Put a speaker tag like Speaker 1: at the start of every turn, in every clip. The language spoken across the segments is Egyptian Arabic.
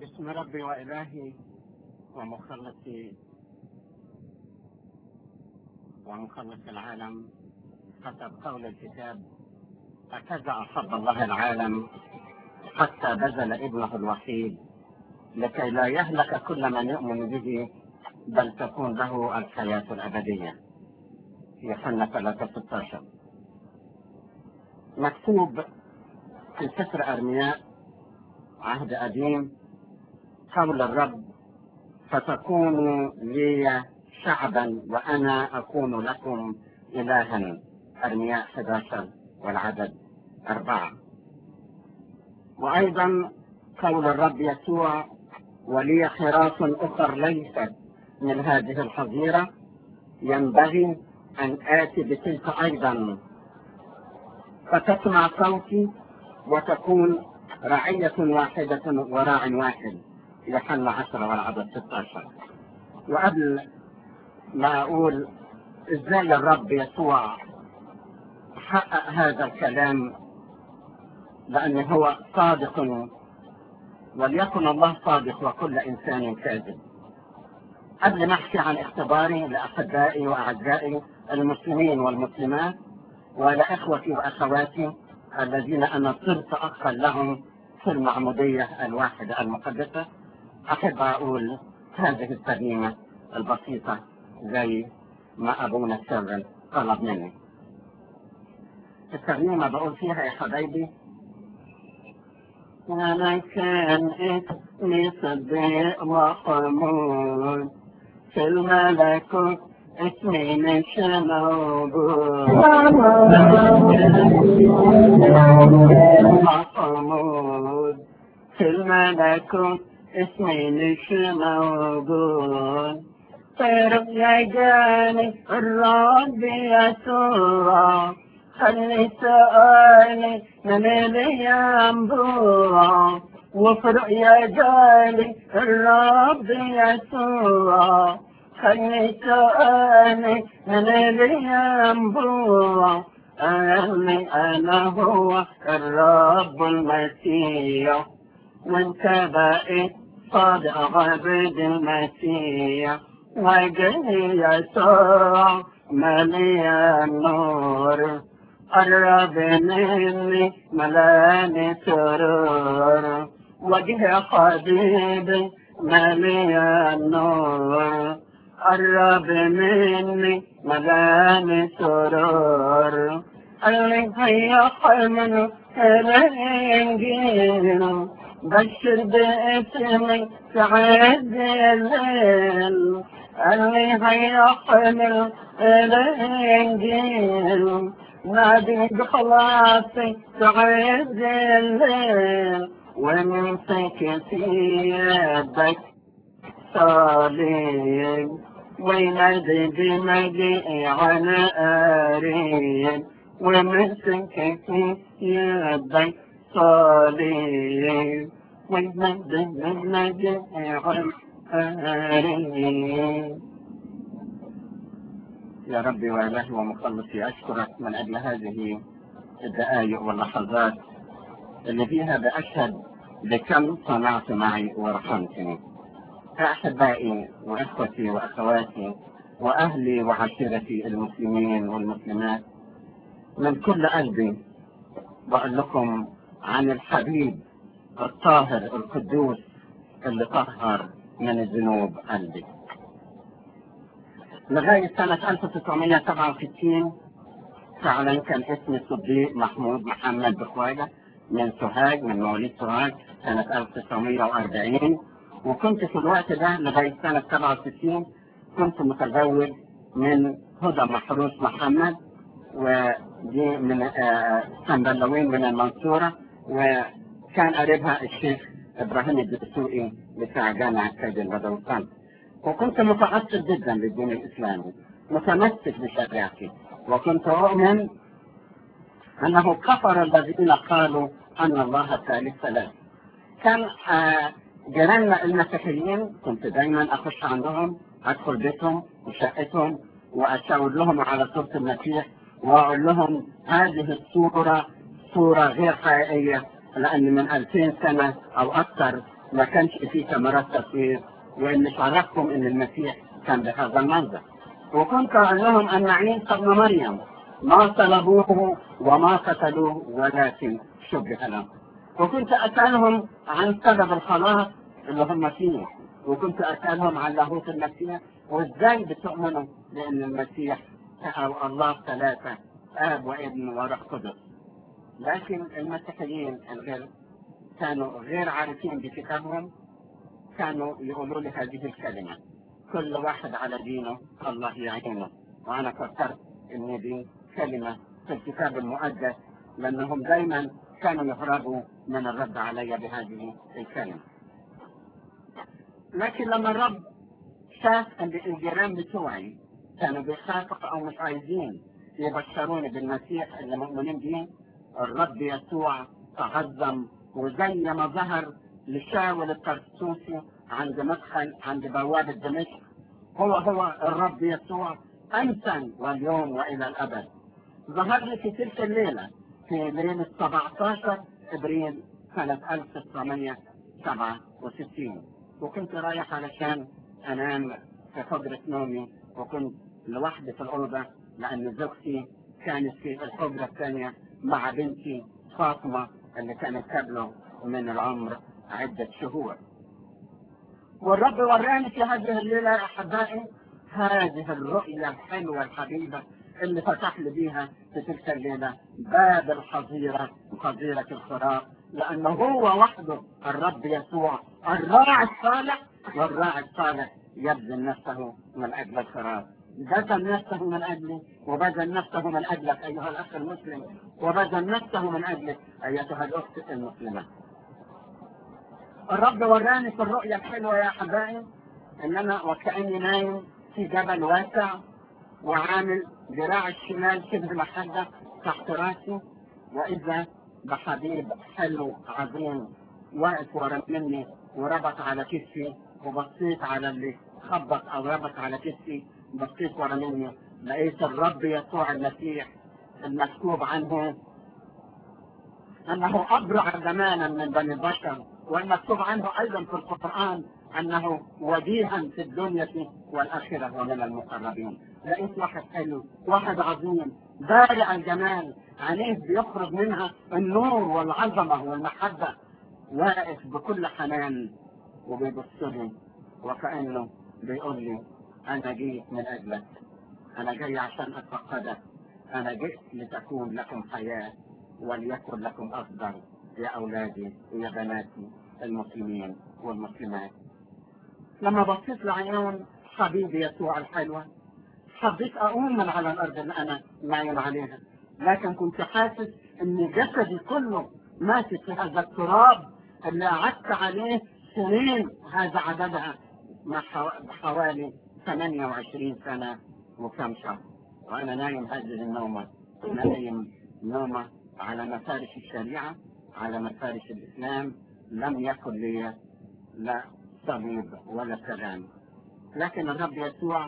Speaker 1: باسم ربي وإلهي ومخلصي ومخلص العالم حسب قول الكتاب هكذا أحب الله العالم حتى بذل ابنه الوحيد لكي لا يهلك كل من يؤمن به بل تكون له الحياة الأبدية يوحنا 3 مكتوب في سفر أرمياء عهد قديم قول الرب فتكونوا لي شعبا وأنا أكون لكم إلها أرمياء 11 والعدد أربعة وأيضا قول الرب يسوع ولي خراف أخر ليست من هذه الحظيرة ينبغي أن آتي بتلك أيضا فتسمع صوتي وتكون رعية واحدة وراع واحد يوحنا 10 والعدد 16 وقبل ما أقول إزاي الرب يسوع حقق هذا الكلام لأن هو صادق وليكن الله صادق وكل إنسان كاذب قبل ما أحكي عن اختباري لأحبائي وأعزائي المسلمين والمسلمات ولإخوتي وأخواتي الذين أنا صرت أخا لهم في المعمودية الواحدة المقدسة أحب أقول هذه الترنيمة البسيطة زي ما أبونا السر طلب مني الترنيمة بقول فيها يا حبايبي أنا كان اسمي صديق محمود في الملكوت اسمي مش موجود محمود في الملكوت اسمي مش موجود طير يا جاني الرب يسوع خلي سؤالي من اللي ينبوع وفرق يا جالي الرب يسوع خلي سؤالي من اللي ينبوع أني أنا هو الرب المسيح وانت بقيت صادق عبد المسيح وجهي يسوع مليان نور قرب مني ملاني سرور وجه حبيبي مليان نور قرب مني ملاني سرور قال لي هيا حمل الانجيل بشر باسمي في عز الليل قال لي هيا حمل الانجيل نادي بخلاصي في عز الليل ومسك في يدك صليب وينادي بمجيء على آرين ومسك في يدك صليب وينادي بمجيء على آرين يا ربي وإلهي ومخلصي أشكرك من أجل هذه الدقائق واللحظات اللي فيها بأشهد بكم صنعت معي ورحمتني أحبائي وإخوتي وأخواتي وأهلي وعشيرتي المسلمين والمسلمات من كل قلبي بقول لكم عن الحبيب الطاهر القدوس اللي طهر من الذنوب قلبي لغاية سنة 1967 فعلا كان اسمي صديق محمود محمد بخواجة من سوهاج من مواليد سوهاج سنة 1940 وكنت في الوقت ده لغاية سنة 67 كنت متزوج من هدى محروس محمد ودي من آه سنبلوين من المنصورة وكان قريبها الشيخ إبراهيم الدسوقي بتاع جامعة سيد البدوستان وكنت متعصب جدا للدين الإسلامي متمسك بشريعتي وكنت أؤمن أنه كفر الذين قالوا أن الله ثالث ثلاث كان آه جيراننا المسيحيين كنت دايما أخش عندهم أدخل بيتهم وشقتهم وأشاور لهم على صورة المسيح وأقول لهم هذه الصورة صورة غير حقيقية لأن من 2000 سنة أو أكثر ما كانش فيه كاميرات تصوير وان شرفكم ان المسيح كان بهذا المنظر وكنت اقول لهم ان عيسى ابن مريم ما صلبوه وما قتلوه ولكن شبه لهم وكنت اسالهم عن سبب الخلاص اللي هم فيه وكنت اسالهم عن لاهوت المسيح وازاي بتؤمنوا بان المسيح او الله ثلاثه اب وابن وروح قدس لكن المسيحيين الغير كانوا غير عارفين بكتابهم كانوا يقولوا لي هذه الكلمة كل واحد على دينه الله يعينه وأنا فكرت إن دي كلمة في الكتاب المقدس لأنهم دايما كانوا يهربوا من الرد علي بهذه الكلمة لكن لما الرب شاف ان الجيران بتوعي كانوا بيخافوا او مش عايزين يبشروني بالمسيح اللي مؤمنين به الرب يسوع تعظم وزي ما ظهر لشاول الطرسوسي عند مدخل عند بوابة دمشق هو هو الرب يسوع أمسا واليوم وإلى الأبد ظهر لي في تلك الليلة في ليلة 17 إبريل سنة 1967 وكنت رايح علشان أنام في حجرة نومي وكنت لوحدي في الأوضة لأن زوجتي كانت في الحجرة الثانية مع بنتي فاطمة اللي كانت قبله من العمر عدة شهور والرب وراني في هذه الليلة يا أحبائي هذه الرؤية الحلوة الحبيبة اللي فتح لي بيها في تلك الليلة باب الحظيرة حظيرة الخراف لأنه هو وحده الرب يسوع الراعي الصالح والراعي الصالح يبذل نفسه من أجل الخراف بذل نفسه من أجلي وبذل نفسه من أجلك أيها الأخ المسلم وبذل نفسه من أجلك أيتها الأخت المسلمة الرب وراني في الرؤيا الحلوة يا حبايب إن أنا وكأني نايم في جبل واسع وعامل ذراع الشمال شبه محدة تحت راسي وإذا بحبيب حلو عظيم واقف ورا مني وربط على كتفي وبصيت على اللي خبط أو ربط على كتفي بصيت ورا مني لقيت الرب يسوع المسيح المكتوب عنه أنه أبرع زمانا من بني البشر والمكتوب عنه أيضا في القرآن أنه وجيها في الدنيا والآخرة ومن المقربين لقيت واحد حلو واحد عظيم بارع الجمال عينيه بيخرج منها النور والعظمة والمحبة واقف بكل حنان وبيبص لي وكأنه بيقول لي أنا جيت من أجلك أنا جاي عشان أتفقدك أنا جئت لتكون لكم حياة وليكن لكم أفضل يا أولادي ويا بناتي المسلمين والمسلمات لما بصيت لعيون حبيبي يسوع الحلوة حبيت أقوم من على الأرض اللي أنا نايم عليها لكن كنت حاسس إن جسدي كله ماسك في هذا التراب اللي قعدت عليه سنين هذا عددها مع حوالي 28 سنة وكم شهر وأنا نايم هذه النومة نايم نومة على مفارش الشريعة على مفارش الإسلام لم يكن لي لا صليب ولا سلام لكن الرب يسوع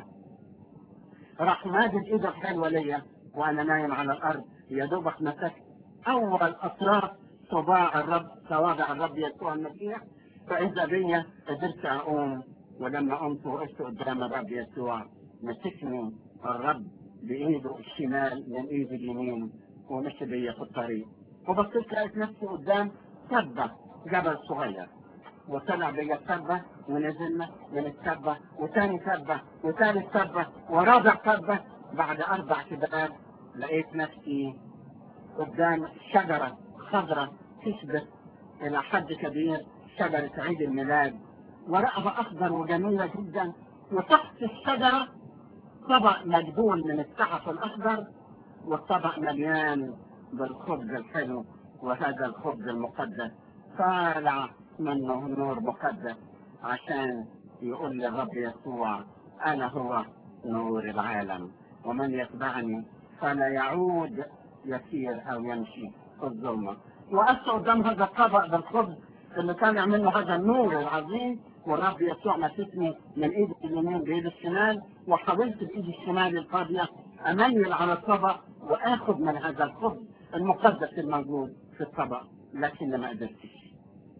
Speaker 1: راح مادد ايده الحلوه ليا وانا نايم على الارض يا دوبك مسكت اول اطراف صباع الرب صوابع الرب يسوع المسيح فاذا بي قدرت اقوم ولما قمت وقفت قدام الرب يسوع مسكني الرب بايده الشمال من ايدي اليمين ومشي بيا في الطريق وبصيت لقيت نفسي قدام سبة جبل صغير وطلع بيا السبة ونزلنا من السبة وثاني سبة وثالث سبة ورابع سبة بعد أربع كبار لقيت نفسي قدام شجرة خضراء تشبه إلى حد كبير شجرة عيد الميلاد ورقها أخضر وجميلة جدا وتحت الشجرة طبق مجبول من السحف الأخضر والطبق مليان بالخبز الحلو وهذا الخبز المقدس طالع منه نور مقدس عشان يقول للرب يسوع انا هو نور العالم ومن يتبعني فلا يعود يسير او يمشي في الظلمه وقفت قدام هذا الطبق بالخبز اللي طالع منه هذا النور العظيم والرب يسوع مسكني من ايدي اليمين بايدي الشمال وحاولت بايدي الشمال الفاضيه اميل على الطبق واخذ من هذا الخبز المقدس الموجود في الطبق لكن ما قدرتش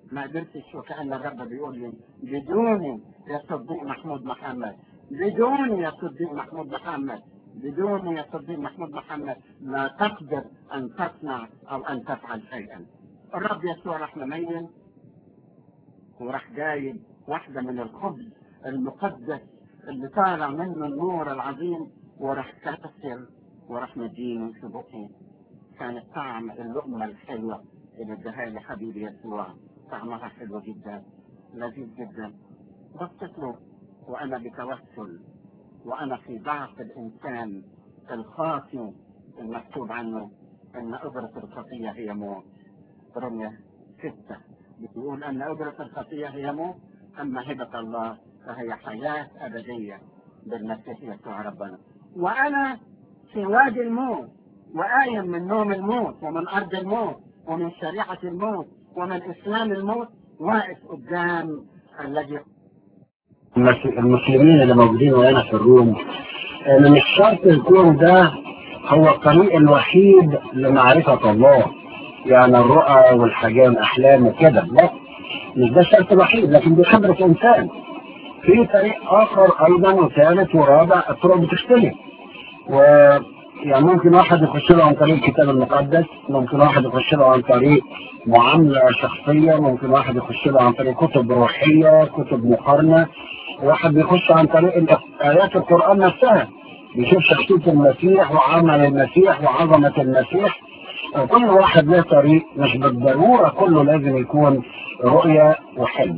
Speaker 1: ما قدرتش وكأن الرب بيقول لي بدوني يا صديق محمود محمد بدوني يا صديق محمود محمد بدوني يا صديق محمود محمد لا تقدر أن تصنع أو أن تفعل شيئا الرب يسوع راح مميز وراح جايب واحدة من الخبز المقدس اللي طالع منه النور العظيم وراح كسر وراح مديني في بقي كان طعم اللقمة الحلوة اللي اداها لي حبيبي يسوع طعمها حلو جدا لذيذ جدا بصيت له وانا بتوسل وانا في ضعف الانسان الخاطي المكتوب عنه ان اجرة الخطية هي موت رمية ستة بيقول ان اجرة الخطية هي موت اما هبة الله فهي حياة ابدية بالمسيح يسوع ربنا وانا في وادي الموت وآيم من نوم الموت ومن أرض الموت ومن شريعة الموت ومن إسلام الموت واقف قدام الذي
Speaker 2: المسلمين اللي موجودين هنا في الروم ان مش شرط يكون ده هو الطريق الوحيد لمعرفة الله يعني الرؤى والحاجات الأحلام وكده لا مش ده الشرط الوحيد لكن دي خبرة إنسان في طريق آخر أيضا وثالث ورابع الطرق بتختلف و يعني ممكن واحد يخش له عن طريق الكتاب المقدس ممكن واحد يخش له عن طريق معاملة شخصية ممكن واحد يخش له عن طريق كتب روحية كتب مقارنة واحد بيخش عن طريق آيات القرآن نفسها بيشوف شخصية المسيح وعمل المسيح وعظمة المسيح وكل واحد له طريق مش بالضرورة كله لازم يكون رؤية وحلم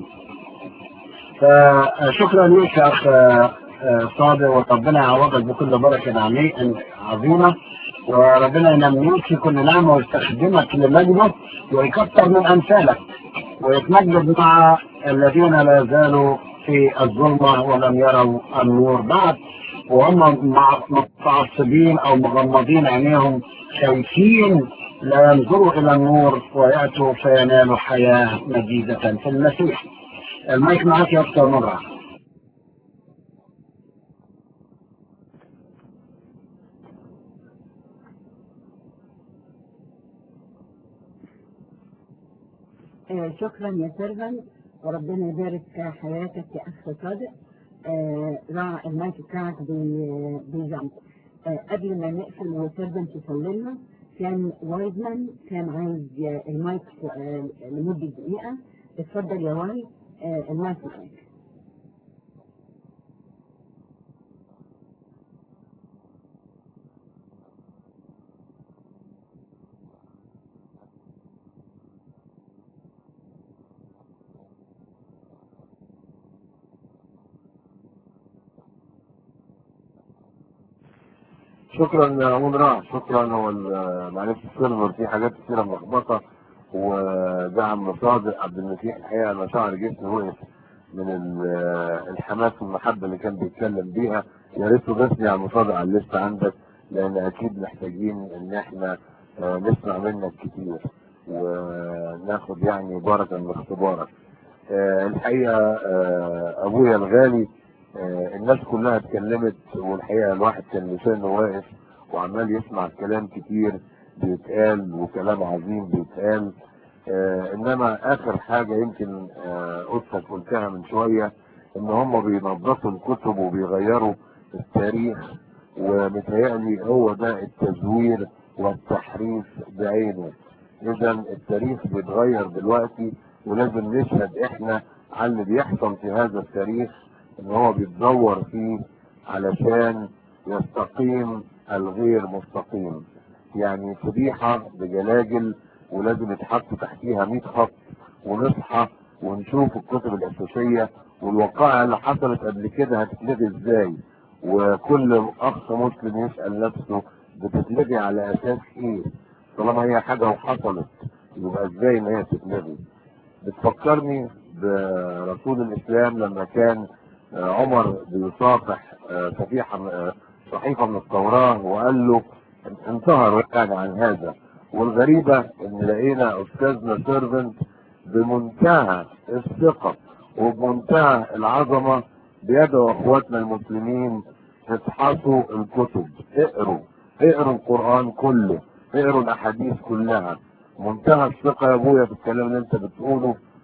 Speaker 2: فشكرا ليك يا أخ صادق وربنا يعوضك بكل بركة عظيمة وربنا ينميك في كل نعمة ويستخدمك لمجده ويكثر من أمثالك ويتمجد مع الذين لا زالوا في الظلمة ولم يروا النور بعد وهم متعصبين أو مغمضين عينيهم خايفين لا ينظروا إلى النور ويأتوا فينالوا حياة مجيدة في المسيح المايك معك يا أكثر مرة
Speaker 3: آه شكرا يا سيرفن وربنا يبارك حياتك يا اخ صادق آه راع المايك بتاعك بيزعم آه قبل ما نقفل وسيرفن تصلي لنا كان وايزمان كان عايز المايك آه لمده دقيقه اتفضل يا واي آه المايك معاك
Speaker 4: شكرا يا منرع شكرا هو معلش السيرفر فيه حاجات كتيره ملخبطه ودعم صادق عبد المسيح الحقيقه انا شعر جسمي وقف من الحماس والمحبه اللي كان بيتكلم بيها يا ريت تضيفني على المصادق على الليسته عندك لان اكيد محتاجين ان احنا نسمع منك كتير وناخد يعني بركه من اختبارك الحقيقه ابويا الغالي الناس كلها اتكلمت والحقيقه الواحد كان لسانه واقف وعمال يسمع كلام كتير بيتقال وكلام عظيم بيتقال آه انما اخر حاجه يمكن قلتك آه قلتها من شويه ان هم بينظفوا الكتب وبيغيروا التاريخ ومتهيألي هو ده التزوير والتحريف بعينه اذا التاريخ بيتغير دلوقتي ولازم نشهد احنا على اللي بيحصل في هذا التاريخ ان هو بيتدور فيه علشان يستقيم الغير مستقيم يعني فضيحة بجلاجل ولازم يتحط تحتيها 100 خط ونصحى ونشوف الكتب الاساسية والوقائع اللي حصلت قبل كده هتتلغي ازاي وكل اخ مسلم يسأل نفسه بتتلغي على اساس ايه طالما هي حاجة وحصلت يبقى ازاي ان هي تتلغي بتفكرني برسول الاسلام لما كان عمر بيصافح صفيحة صحيفة من التوراة وقال له انتهر يعني عن هذا والغريبة ان لقينا استاذنا سيرفنت بمنتهى الثقة وبمنتهى العظمة بيدعو اخواتنا المسلمين افحصوا الكتب اقروا اقروا القرآن كله اقروا الاحاديث كلها منتهى الثقة يا ابويا في الكلام اللي انت بتقوله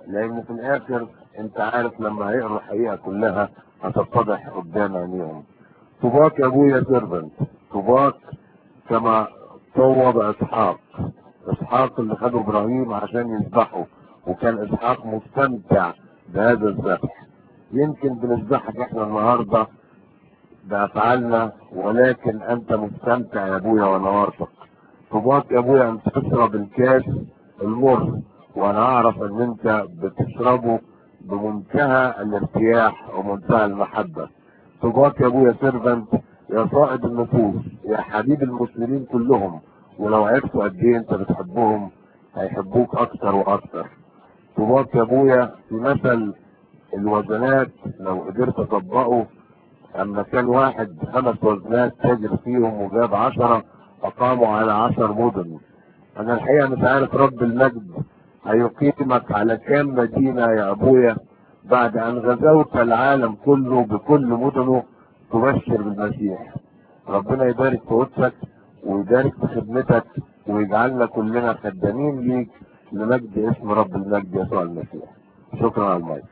Speaker 4: لان في الاخر انت عارف لما هيقروا الحقيقه كلها هتتضح قدام عينيهم طوباك يا ابويا سيرفنت طوباك كما صوب اسحاق اسحاق اللي خده ابراهيم عشان يذبحه وكان اسحاق مستمتع بهذا الذبح يمكن بنذبحك احنا النهارده بافعالنا ولكن انت مستمتع يا ابويا وانا واثق طوباك يا ابويا انت تشرب الكاس المر وانا اعرف ان انت بتشربه بمنتهى الارتياح ومنتهى المحبة طوباك يا ابويا سيرفنت يا صائد النفوس يا حبيب المسلمين كلهم ولو عرفوا قد ايه انت بتحبهم هيحبوك اكتر واكتر طوباك يا ابويا في مثل الوزنات لو قدرت اطبقه اما كان واحد خمس وزنات تاجر فيهم وجاب عشرة اقاموا على عشر مدن انا الحقيقة مش عارف رب المجد هيقيمك على كام مدينة يا ابويا بعد ان غزوت العالم كله بكل مدنه تبشر بالمسيح ربنا يبارك في قدسك ويبارك في خدمتك ويجعلنا كلنا خدامين ليك لمجد اسم رب المجد يسوع المسيح شكرا على المايك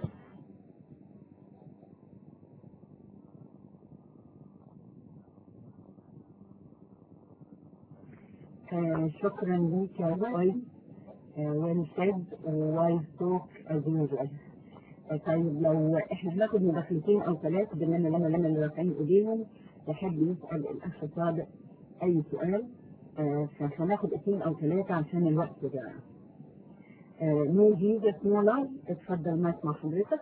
Speaker 3: آه، شكرا ليك يا وايز ويل سيد ووايز توك از يوجوال طيب لو احنا هناخد مداخلتين او ثلاثه بما ان لما لما اللي رافعين ايديهم يحب يسال الاخ صادق اي سؤال آه، فهناخد اثنين او ثلاثه عشان الوقت ده نو جيزس نو لايف اتفضل مايك مع حضرتك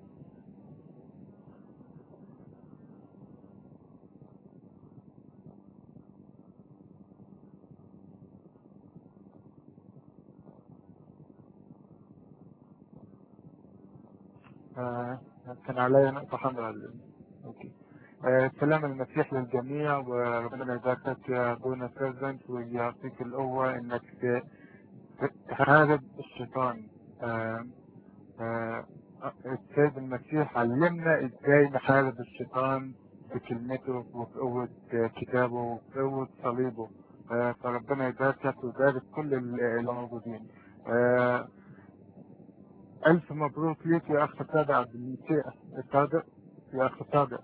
Speaker 5: آه، كان عليا نقطة حمراء اوكي آه، سلام المسيح للجميع وربنا يباركك يا ابونا بريزنت ويعطيك القوة انك ت- تحارب الشيطان آه، آه، السيد المسيح علمنا ازاي نحارب الشيطان بكلمته وبقوة كتابه وبقوة صليبه آه، فربنا يباركك ويبارك كل الموجودين آه، ألف مبروك ليك يا أخ صادق عبد المسيح صادق يا أخ صادق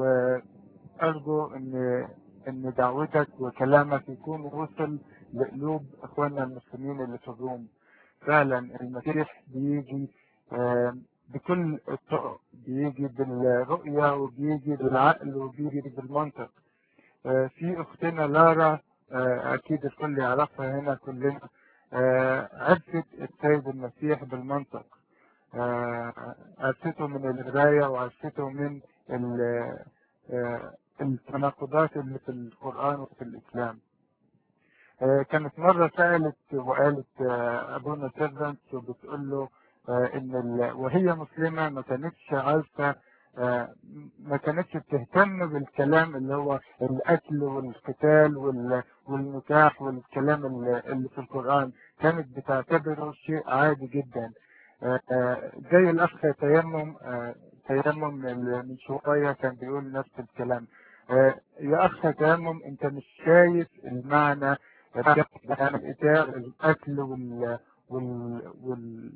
Speaker 5: وأرجو إن إن دعوتك وكلامك يكون وصل لقلوب إخواننا المسلمين اللي في الروم فعلا المسيح بيجي آه، بكل الطرق بيجي بالرؤية وبيجي بالعقل وبيجي بالمنطق آه، في أختنا لارا آه، أكيد الكل يعرفها هنا كلنا آه، عرفت السيد المسيح بالمنطق آه، عرفته من القراية وعرفته من ال- آه، التناقضات اللي في القرآن وفي الإسلام آه، كانت مرة سألت وقالت آه، أبونا سيرفنت وبتقول له آه، إن ال- وهي مسلمة ما كانتش عارفة آه، ما كانتش بتهتم بالكلام اللي هو القتل والقتال وال- والنكاح والكلام اللي اللي في القرآن كانت بتعتبره شيء عادي جدا آه، آه، زي الأخ تيمم آه، تيمم اللي من شوية كان بيقول نفس الكلام آه، يا أخ تيمم أنت مش شايف المعنى بتاع القتل وال وال وال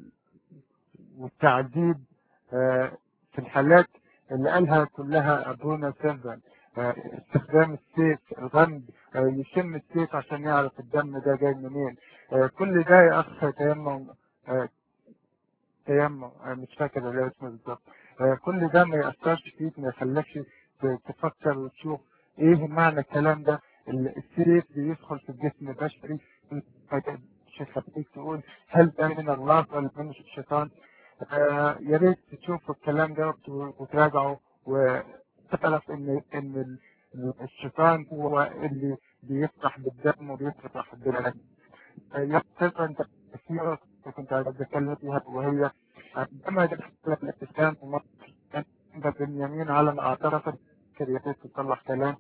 Speaker 5: والتعذيب آه، في الحالات اللي قالها كلها أبونا سيرفن آه، استخدام السيف الغمد آه، يشم السيف عشان يعرف الدم ده جاي منين آه، كل ده يا أخ تيمم آه، تيمم آه، مش فاكر اللي اسمه بالظبط آه، كل ده ما يأثرش فيك ما يخليكش ت- تفكر وتشوف ايه معنى الكلام ده ال- السيف بيدخل في الجسم البشري ما تقدرش تخليك تقول هل ده من الله ولا من الشيطان آه، يا ريت تشوفوا الكلام ده وت- وتراجعوا وتعرف ان ان ال- الشيطان هو اللي بيفتح بالدم وبيفتح بالعلم يا أستاذ أنت في نقطة كنت عايز أتكلم فيها وهي عندما دخل الإسلام في مصر كان بنيامين على ما أعتقد كده يا ريت تصلح كلام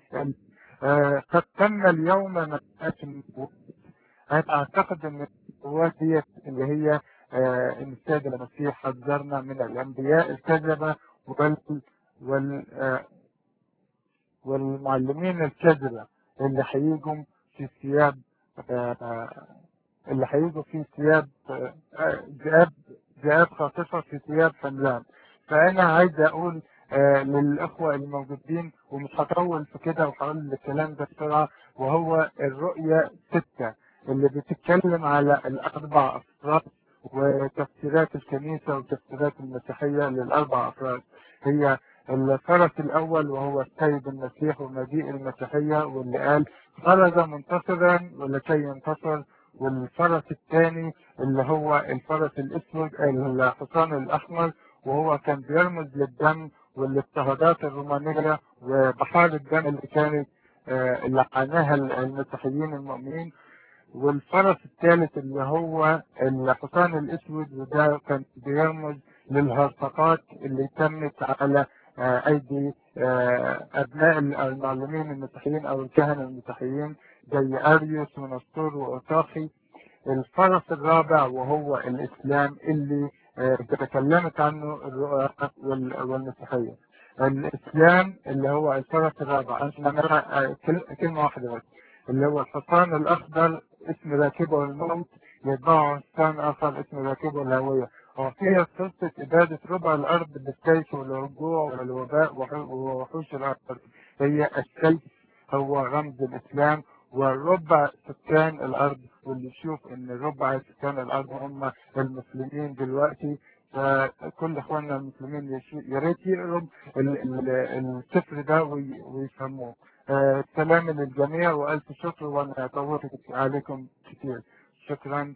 Speaker 5: آه، قد تم اليوم مسألة النبوة أنا أعتقد أن النبوات ديت اللي هي آه، إن السيد المسيح حذرنا من الأنبياء الكذبة وال وال آه، والمعلمين الكذبة اللي هيجوا في ثياب آه، آه، اللي هيجوا في ثياب آه، آه، ذئاب ذئاب خاطفة في ثياب حملان فأنا عايز أقول آه للإخوة الموجودين ومش هطول في كده وهقول الكلام ده بسرعة وهو الرؤية ستة اللي بتتكلم على الأربع أفراد وتفسيرات الكنيسة وتفسيرات المسيحية للأربع أفراد هي الفرس الأول وهو السيد المسيح ومجيء المسيحية واللي قال خرج منتصرا ولكي ينتصر والفرس الثاني اللي هو الفرس الأسود الحصان الأحمر وهو كان بيرمز للدم والاضطهادات الرومانية وبحار الدم اللي كانت آه، اللي عاناها المسيحيين المؤمنين والفرس الثالث اللي هو الحصان الاسود وده كان بيرمز للهرطقات اللي تمت على آه، ايدي آه، ابناء المعلمين المسيحيين او الكهنه المسيحيين زي اريوس ونسطور واوتاخي الفرس الرابع وهو الاسلام اللي آه، تكلمت عنه الرؤى وال- والمسيحيه الاسلام اللي هو الفرس الرابع انا آه، كل- كلمه واحده بس اللي هو الحصان الاخضر اسم راكبه الموت يتبعه حصان اخر اسم راكبه الهويه وفيها قصة إبادة ربع الأرض بالسيف والرجوع والوباء وح- ووحوش الأرض هي السيف هو رمز الإسلام والربع سكان الأرض واللي يشوف إن ربع سكان الأرض هم المسلمين دلوقتي فكل إخواننا المسلمين يش- يا ريت يقروا ال- ال- السفر ده وي- ويفهموه آه، سلام للجميع وألف شكر وأنا طولت عليكم كتير شكرا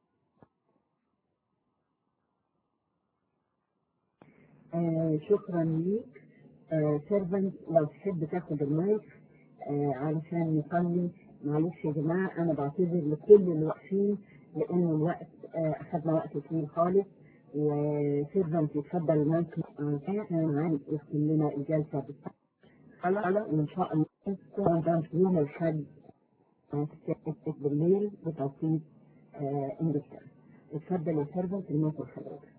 Speaker 3: آه شكرا ليك آه سيرفنت لو تحب تاخد المايك آه علشان نصلي معلش يا جماعة أنا بعتذر لكل اللي واقفين لأن الوقت آه أخدنا وقت طويل خالص وسيرفنت يتفضل المايك احنا معانا يختم لنا الجلسة بالساعة خلاص وإن شاء الله كنا يوم الحد آه، الساعة بالليل بتوقيت آه إنجلترا اتفضل يا سيرفنت المايك حضرتك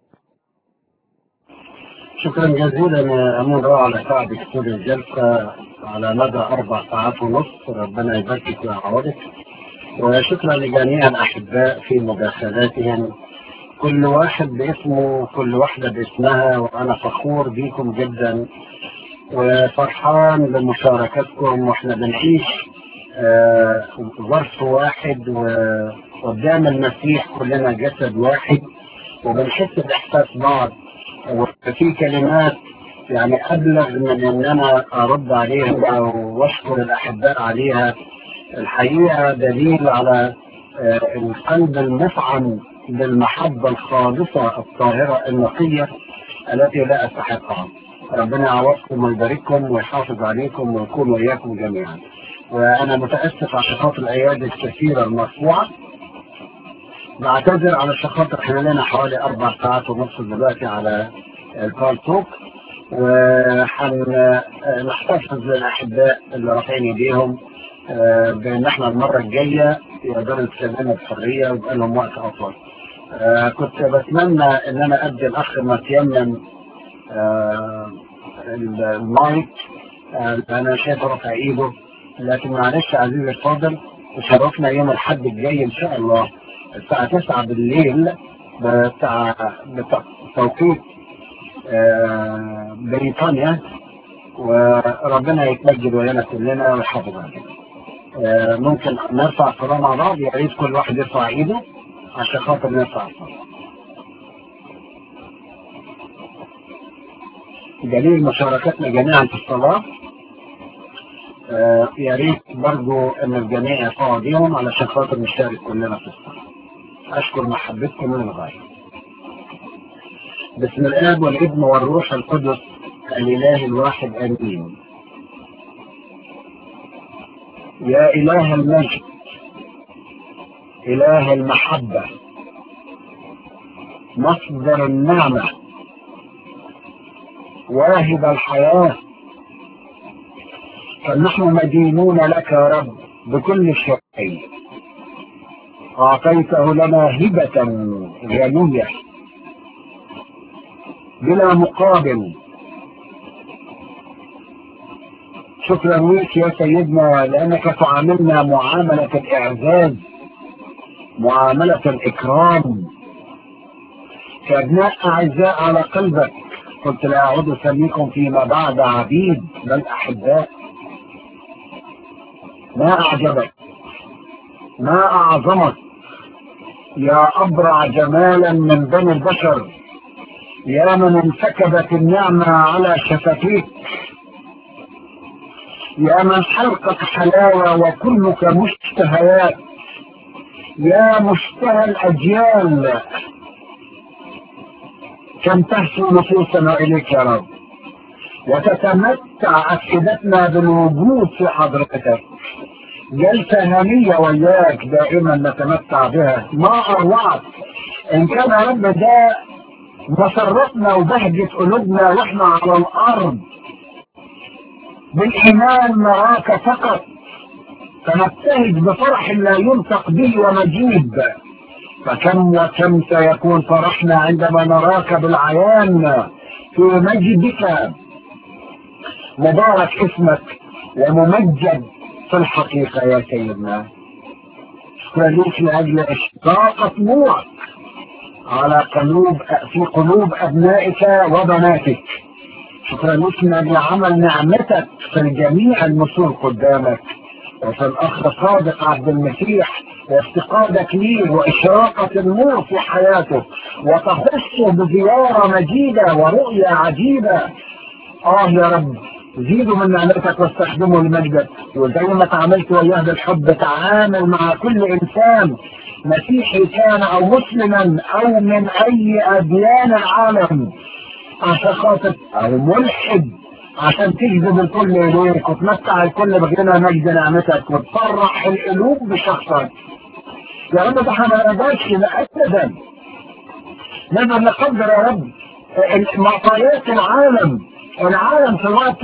Speaker 2: شكرا جزيلا يا أمين روعة على تعبك طول الجلسة على مدى أربع ساعات ونصف ربنا يباركك ويعوضك وشكرا لجميع الأحباء في مداخلاتهم كل واحد باسمه كل واحدة باسمها وأنا فخور بيكم جدا وفرحان بمشاركتكم واحنا بنعيش آه، ظرف واحد وقدام المسيح كلنا جسد واحد وبنحس بإحساس بعض وفي كلمات يعني أبلغ من أن أنا أرد عليها أو أشكر الأحباء عليها الحقيقة دليل على آه، القلب المفعم بالمحبة الخالصة الطاهرة النقية التي لا أستحقها ربنا يعوضكم ويبارككم ويحافظ عليكم ويكون وإياكم جميعا وأنا متأسف على خاطر الأيادي الكثيرة المرفوعة بعتذر على خاطر احنا لنا حوالي أربع ساعات ونص دلوقتي على الكال توك وهنحتفظ للأحباء اللي رافعين ايديهم آه، بان احنا المرة الجاية يقدروا يتكلموا بحرية ويبقى لهم وقت أطول. آه، كنت بتمنى ان انا ادي الاخ متيمم آه، المايك آه، انا شايف رافع ايده لكن معلش عزيزي الفاضل تشرفنا يوم الحد الجاي ان شاء الله الساعة 9 بالليل بتاع بتاع توقيت آه، بريطانيا وربنا يتمجد ويانا كلنا ويحافظ علينا. آه، ممكن نرفع الصلاة مع بعض يا ريت كل واحد يرفع ايده عشان خاطر نرفع الصلاة. دليل مشاركتنا جميعا في الصلاة آه، يا ريت برضو ان الجميع يرفعوا ايديهم علشان خاطر نشارك كلنا في الصلاة. اشكر محبتكم للغاية. بسم الاب والابن والروح القدس الاله الواحد امين. يا اله المجد اله المحبة مصدر النعمة واهب الحياة فنحن مدينون لك يا رب بكل شيء أعطيته لنا هبة غنية بلا مقابل شكرا لك يا سيدنا لأنك تعاملنا معاملة الإعزاز معاملة الإكرام كأبناء أعزاء على قلبك قلت لا أعود أسميكم فيما بعد عبيد بل أحباء ما أعجبك ما أعظمك يا أبرع جمالا من بني البشر يا من انسكبت النعمة على شفتيك يا من حلقك حلاوة وكلك مشتهيات يا مشتهى الأجيال كم تهفو نفوسنا إليك يا رب وتتمتع أفئدتنا بالوجود في حضرتك جلسة هنية وياك دائما نتمتع بها ما أروعك إن كان يا رب ده مسرتنا وبهجة قلوبنا وإحنا على الأرض بالإيمان نراك فقط فنبتهج بفرح لا ينطق به ومجيب فكم وكم سيكون فرحنا عندما نراك بالعيان في مجدك مبارك اسمك وممجد في الحقيقة يا سيدنا وليك لأجل إشراق نورك على قلوب في قلوب أبنائك وبناتك شكرا لك من أجل عمل نعمتك في الجميع المسؤول قدامك وفي الأخ صادق عبد المسيح وافتقادك ليه وإشراقة النور في حياته وتخصه بزيارة مجيدة ورؤية عجيبة آه يا رب زيدوا من نعمتك واستخدموا لمجدك وزي ما تعاملت وياه بالحب تعامل مع كل إنسان مسيحي كان أو مسلما أو من أي أديان العالم عشان خاطر أو ملحد عشان تجذب الكل إليك وتمتع الكل بغنى مجد نعمتك وتفرح القلوب بشخصك يا رب ده احنا ما نقدرش ابدا نقدر نقدر يا رب معطيات العالم العالم في وقت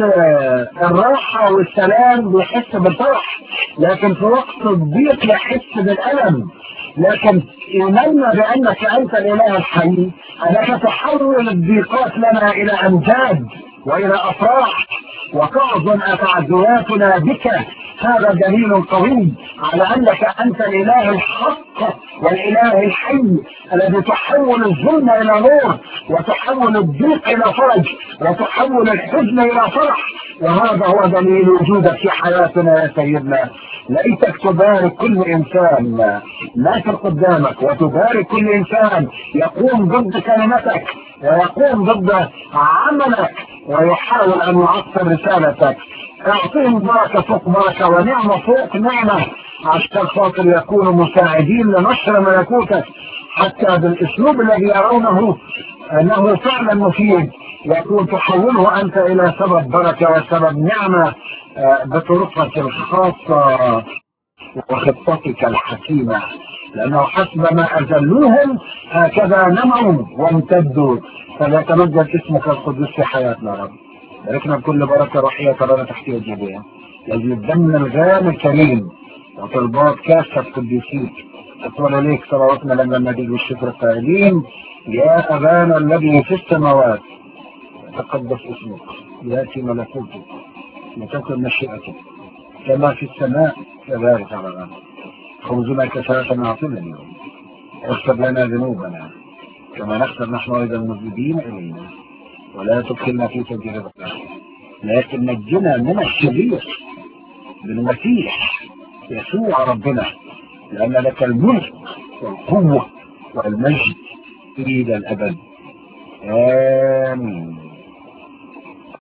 Speaker 2: الراحة والسلام بيحس بالفرح لكن في وقت الضيق يحس بالألم لكن إيماننا بأنك أنت الإله الحي أنك تحول الضيقات لنا إلى أمجاد وإلى أفراح وتعظم تعزياتنا بك هذا دليل قوي على أنك أنت الإله الحق والإله الحي الذي تحول الظلم إلى نور وتحول الضيق إلى فرج وتحول الحزن إلى فرح وهذا هو دليل وجودك في حياتنا يا سيدنا ليتك تبارك كل إنسان ناصر قدامك وتبارك كل إنسان يقوم ضد كلمتك ويقوم ضد عملك ويحاول أن يعطل رسالتك اعطيهم بركة فوق بركة ونعمة فوق نعمة عشان خاطر يكونوا مساعدين لنشر ملكوتك حتى بالاسلوب الذي يرونه انه فعلا مفيد يكون تحوله انت الى سبب بركة وسبب نعمة بطرقك الخاصة وخطتك الحكيمة لانه حسب ما اذلوهم هكذا نموا وامتدوا فليتمجد اسمك القدوس في حياتنا رب باركنا بكل بركة روحية ترانا تحت وجهها لأجل الدم الغالي الكريم وطلبات كافة قديسيك أطول إليك صلواتنا لما المجد والشكر القائلين يا أبانا الذي في السماوات تقدس اسمك يأتي ملكوتك وتكن مشيئتك كما في السماء كذلك على الأرض خبزنا كفاءة أعطنا اليوم اغفر لنا ذنوبنا كما نغفر نحن أيضا المذنبين إلينا ولا تدخلنا في تجربة لكن نجنا من الشرير بالمسيح يسوع ربنا لأن لك الملك والقوة والمجد إلى الأبد آمين